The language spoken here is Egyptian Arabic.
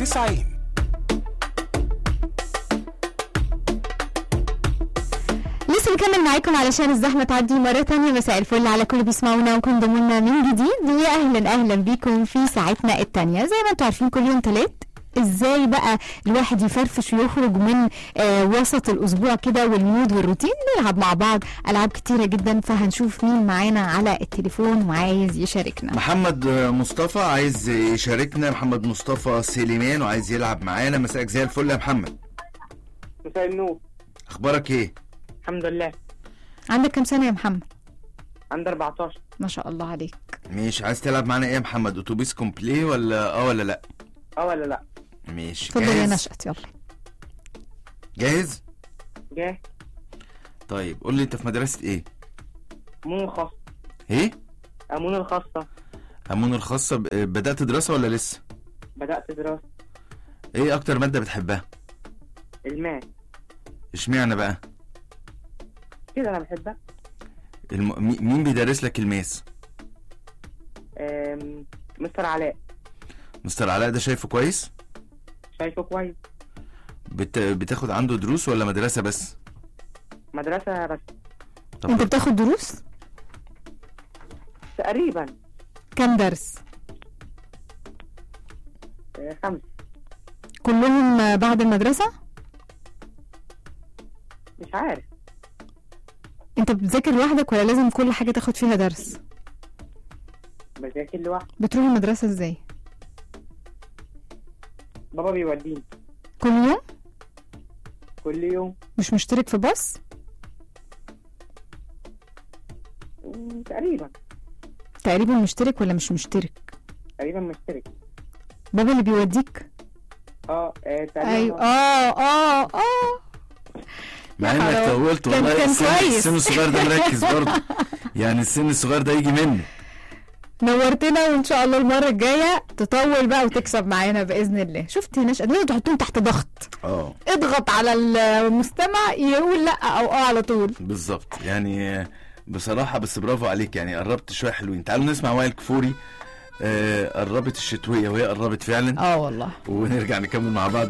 90 لسه بكمل معاكم علشان الزحمة تعدي مرة تانية مساء الفل على كل بيسمعونا وكنتم لنا من جديد ويا أهلا أهلا بيكم في ساعتنا التانية زي ما انتم عارفين كل يوم تلات ازاي بقى الواحد يفرفش ويخرج من آه وسط الاسبوع كده والمود والروتين نلعب مع بعض العاب كتيره جدا فهنشوف مين معانا على التليفون وعايز يشاركنا محمد مصطفى عايز يشاركنا محمد مصطفى سليمان وعايز يلعب معانا مساءك زي الفل يا محمد مساء النور اخبارك ايه الحمد لله عندك كام سنه يا محمد عندي 14 ما شاء الله عليك مش عايز تلعب معانا ايه يا محمد اتوبيس كومبلي ولا اه ولا لا اه ولا لا ماشي اتفضل يا جاهز نشأت يلا جاهز جاه طيب قول لي انت في مدرسه ايه امون الخاصة ايه امون الخاصة امون الخاصه ب- بدات دراسه ولا لسه بدأت دراسة ايه اكتر ماده بتحبها الماس اشمعنى بقى كده انا بحبها الم... مي- مين بيدرس لك الماس أم، مستر علاء مستر علاء ده شايفه كويس شايفه كويس بت... بتاخد عنده دروس ولا مدرسه بس مدرسة بس طب انت بتاخد دروس تقريبا كام درس آه، خمس كلهم آه، بعد المدرسه مش عارف انت بتذاكر لوحدك ولا لازم كل حاجه تاخد فيها درس بذاكر لوحدي بتروح المدرسه ازاي بابا بيوديني كل يوم كل يوم مش مشترك في باص مم، تقريبا تقريبا مشترك ولا مش مشترك تقريبا مشترك بابا اللي بيوديك اه آه، تقريبا ايوه آه. اه اه اه مع يا انك حرام. طولت كان- والله كان السن, كويس. السن الصغير ده مركز برضه يعني السن الصغير ده يجي منه نورتنا وان شاء الله المره الجايه تطول بقى وتكسب معانا باذن الله شفت هنا لازم تحطهم تحت ضغط اه اضغط على المستمع يقول لا او اه على طول بالظبط يعني بصراحة بس برافو عليك يعني قربت شوية حلوين تعالوا نسمع وائل كفوري آه قربت الشتوية وهي قربت فعلا اه والله ونرجع نكمل مع بعض